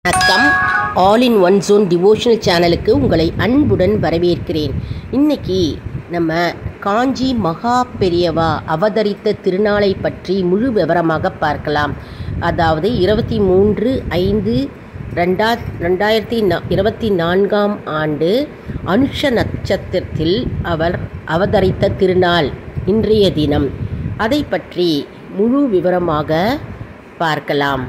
வணக்கம் all in one zone devotional சேனலுக்கு உங்களை அன்புடன் வரவேற்கிறேன் இன்னைக்கு நம்ம காஞ்சி மகா பெரியவா அவதரித்த திருநாளை பற்றி முழு விவரமாக பார்க்கலாம் அதாவது இருபத்தி மூன்று ஐந்து ரெண்டா ரெண்டாயிரத்தி நா இருபத்தி நான்காம் ஆண்டு அனுஷ நட்சத்திரத்தில் அவர் அவதரித்த திருநாள் இன்றைய தினம் அதை பற்றி முழு விவரமாக பார்க்கலாம்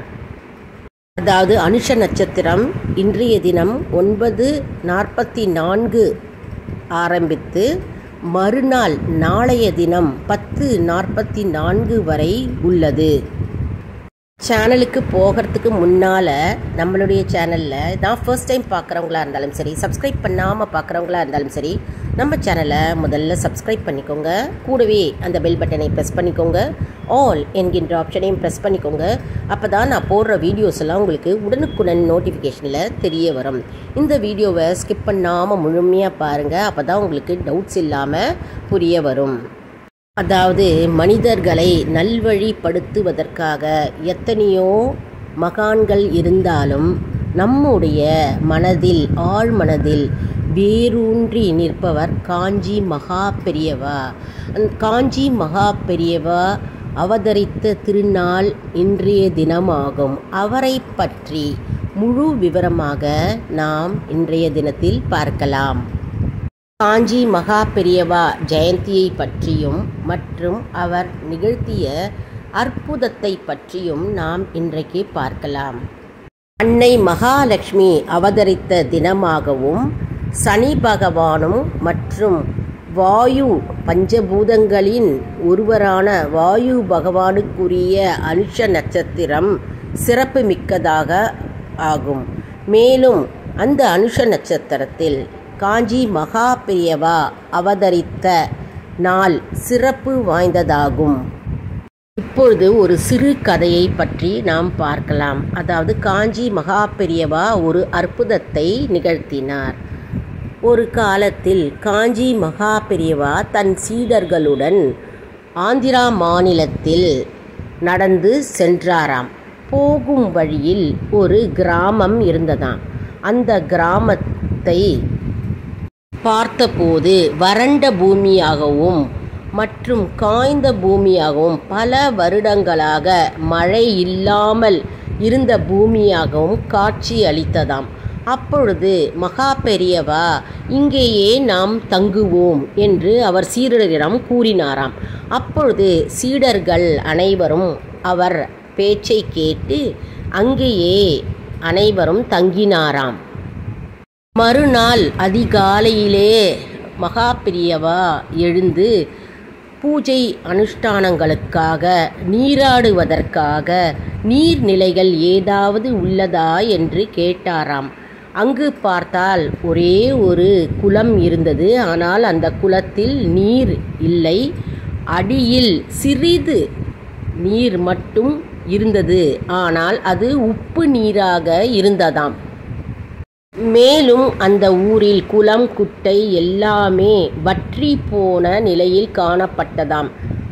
அதாவது அனுஷ நட்சத்திரம் இன்றைய தினம் ஒன்பது நாற்பத்தி நான்கு ஆரம்பித்து மறுநாள் நாளைய தினம் பத்து நாற்பத்தி நான்கு வரை உள்ளது சேனலுக்கு போகிறதுக்கு முன்னால் நம்மளுடைய சேனலில் நான் ஃபர்ஸ்ட் டைம் பார்க்குறவங்களா இருந்தாலும் சரி சப்ஸ்கிரைப் பண்ணாமல் பார்க்குறவங்களா இருந்தாலும் சரி நம்ம சேனலை முதல்ல சப்ஸ்கிரைப் பண்ணிக்கோங்க கூடவே அந்த பெல் பட்டனை ப்ரெஸ் பண்ணிக்கோங்க ஆல் என்கின்ற ஆப்ஷனையும் ப்ரெஸ் பண்ணிக்கோங்க அப்போ தான் நான் போடுற வீடியோஸ் எல்லாம் உங்களுக்கு உடனுக்குடன் நோட்டிஃபிகேஷனில் தெரிய வரும் இந்த வீடியோவை ஸ்கிப் பண்ணாமல் முழுமையாக பாருங்கள் அப்போ தான் உங்களுக்கு டவுட்ஸ் இல்லாமல் புரிய வரும் அதாவது மனிதர்களை நல்வழிப்படுத்துவதற்காக எத்தனையோ மகான்கள் இருந்தாலும் நம்முடைய மனதில் ஆழ்மனதில் வேரூன்றி நிற்பவர் காஞ்சி மகா பெரியவா அந்த காஞ்சி மகா பெரியவா அவதரித்த திருநாள் இன்றைய தினமாகும் அவரை பற்றி முழு விவரமாக நாம் இன்றைய தினத்தில் பார்க்கலாம் காஞ்சி மகா பெரியவா ஜெயந்தியை பற்றியும் மற்றும் அவர் நிகழ்த்திய அற்புதத்தை பற்றியும் நாம் இன்றைக்கு பார்க்கலாம் அன்னை மகாலட்சுமி அவதரித்த தினமாகவும் சனி பகவானும் மற்றும் வாயு பஞ்சபூதங்களின் ஒருவரான வாயு பகவானுக்குரிய அனுஷ நட்சத்திரம் சிறப்பு மிக்கதாக ஆகும் மேலும் அந்த அனுஷ நட்சத்திரத்தில் காஞ்சி மகா பெரியவா அவதரித்த நாள் சிறப்பு வாய்ந்ததாகும் இப்பொழுது ஒரு சிறு கதையை பற்றி நாம் பார்க்கலாம் அதாவது காஞ்சி மகா பெரியவா ஒரு அற்புதத்தை நிகழ்த்தினார் ஒரு காலத்தில் காஞ்சி மகா பெரியவா தன் சீடர்களுடன் ஆந்திரா மாநிலத்தில் நடந்து சென்றாராம் போகும் வழியில் ஒரு கிராமம் இருந்ததாம் அந்த கிராமத்தை பார்த்தபோது வறண்ட பூமியாகவும் மற்றும் காய்ந்த பூமியாகவும் பல வருடங்களாக மழை இல்லாமல் இருந்த பூமியாகவும் காட்சி அளித்ததாம் அப்பொழுது மகா பெரியவா இங்கேயே நாம் தங்குவோம் என்று அவர் சீடரிடம் கூறினாராம் அப்பொழுது சீடர்கள் அனைவரும் அவர் பேச்சை கேட்டு அங்கேயே அனைவரும் தங்கினாராம் மறுநாள் அதிகாலையிலே மகா பெரியவா எழுந்து பூஜை அனுஷ்டானங்களுக்காக நீராடுவதற்காக நீர்நிலைகள் ஏதாவது உள்ளதா என்று கேட்டாராம் அங்கு பார்த்தால் ஒரே ஒரு குளம் இருந்தது ஆனால் அந்த குளத்தில் நீர் இல்லை அடியில் சிறிது நீர் மட்டும் இருந்தது ஆனால் அது உப்பு நீராக இருந்ததாம் மேலும் அந்த ஊரில் குளம் குட்டை எல்லாமே வற்றி போன நிலையில் காணப்பட்டதாம்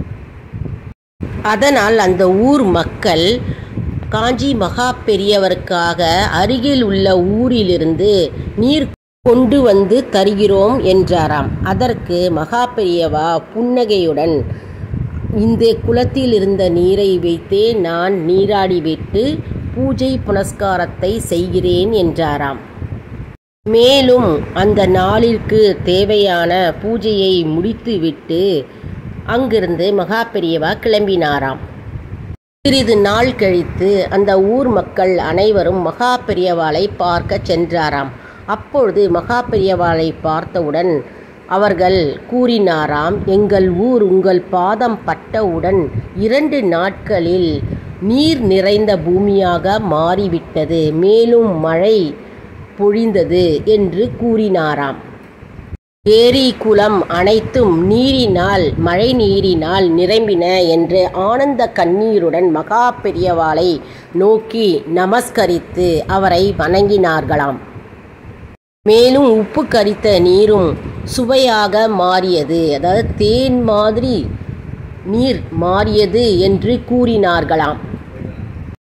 அதனால் அந்த ஊர் மக்கள் காஞ்சி மகா பெரியவருக்காக அருகில் உள்ள ஊரிலிருந்து நீர் கொண்டு வந்து தருகிறோம் என்றாராம் அதற்கு மகா பெரியவா புன்னகையுடன் இந்த குளத்தில் இருந்த நீரை வைத்தே நான் நீராடிவிட்டு பூஜை புனஸ்காரத்தை செய்கிறேன் என்றாராம் மேலும் அந்த நாளிற்கு தேவையான பூஜையை முடித்துவிட்டு அங்கிருந்து மகா பெரியவா கிளம்பினாராம் சிறிது நாள் கழித்து அந்த ஊர் மக்கள் அனைவரும் மகா பெரியவாளை பார்க்க சென்றாராம் அப்பொழுது மகா பெரியவாளை பார்த்தவுடன் அவர்கள் கூறினாராம் எங்கள் ஊர் உங்கள் பாதம் பட்டவுடன் இரண்டு நாட்களில் நீர் நிறைந்த பூமியாக மாறிவிட்டது மேலும் மழை பொழிந்தது என்று கூறினாராம் ஏரி குளம் அனைத்தும் நீரினால் மழை நீரினால் நிரம்பின என்று ஆனந்த கண்ணீருடன் மகா பெரியவாளை நோக்கி நமஸ்கரித்து அவரை வணங்கினார்களாம் மேலும் உப்பு கரித்த நீரும் சுவையாக மாறியது அதாவது தேன் மாதிரி நீர் மாறியது என்று கூறினார்களாம்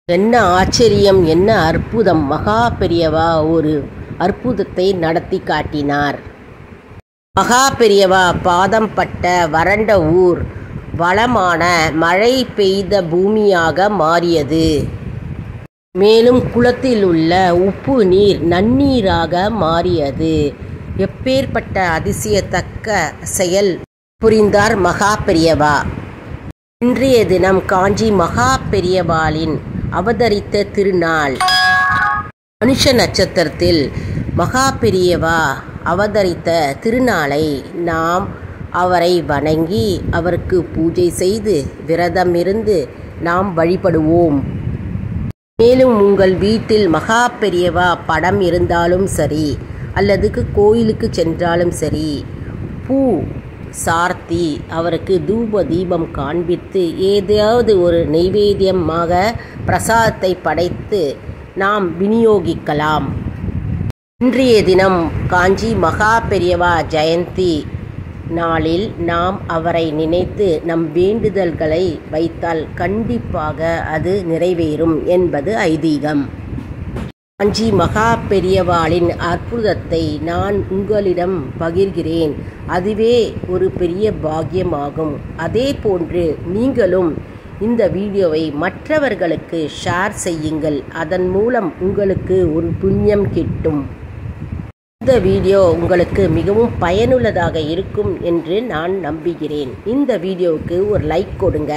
என்ன ஆச்சரியம் என்ன அற்புதம் மகா பெரியவா ஒரு அற்புதத்தை நடத்தி காட்டினார் மகா பெரியவா பாதம் பட்ட வறண்ட ஊர் வளமான மழை பெய்த பூமியாக மாறியது மேலும் குளத்தில் உள்ள உப்பு நீர் நன்னீராக மாறியது எப்பேற்பட்ட அதிசயத்தக்க செயல் புரிந்தார் மகா பெரியவா இன்றைய தினம் காஞ்சி மகா பெரியவாளின் அவதரித்த திருநாள் மனுஷ நட்சத்திரத்தில் மகா பெரியவா அவதரித்த திருநாளை நாம் அவரை வணங்கி அவருக்கு பூஜை செய்து விரதம் இருந்து நாம் வழிபடுவோம் மேலும் உங்கள் வீட்டில் மகா பெரியவா படம் இருந்தாலும் சரி அல்லது கோயிலுக்கு சென்றாலும் சரி பூ சார்த்தி அவருக்கு தூப தீபம் காண்பித்து ஏதாவது ஒரு நெய்வேத்தியமாக பிரசாதத்தை படைத்து நாம் விநியோகிக்கலாம் இன்றைய தினம் காஞ்சி மகா பெரியவா ஜெயந்தி நாளில் நாம் அவரை நினைத்து நம் வேண்டுதல்களை வைத்தால் கண்டிப்பாக அது நிறைவேறும் என்பது ஐதீகம் காஞ்சி மகா பெரியவாளின் அற்புதத்தை நான் உங்களிடம் பகிர்கிறேன் அதுவே ஒரு பெரிய பாக்கியமாகும் அதே போன்று நீங்களும் இந்த வீடியோவை மற்றவர்களுக்கு ஷேர் செய்யுங்கள் அதன் மூலம் உங்களுக்கு ஒரு புண்ணியம் கிட்டும் இந்த வீடியோ உங்களுக்கு மிகவும் பயனுள்ளதாக இருக்கும் என்று நான் நம்புகிறேன் இந்த வீடியோவுக்கு ஒரு லைக் கொடுங்க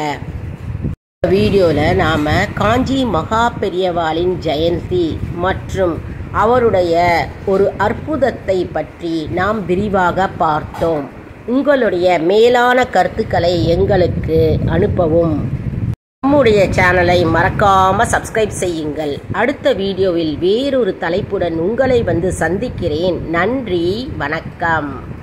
வீடியோவில் நாம் காஞ்சி மகா பெரியவாளின் ஜெயந்தி மற்றும் அவருடைய ஒரு அற்புதத்தை பற்றி நாம் விரிவாக பார்த்தோம் உங்களுடைய மேலான கருத்துக்களை எங்களுக்கு அனுப்பவும் நம்முடைய சேனலை மறக்காம சப்ஸ்கிரைப் செய்யுங்கள் அடுத்த வீடியோவில் வேறொரு தலைப்புடன் உங்களை வந்து சந்திக்கிறேன் நன்றி வணக்கம்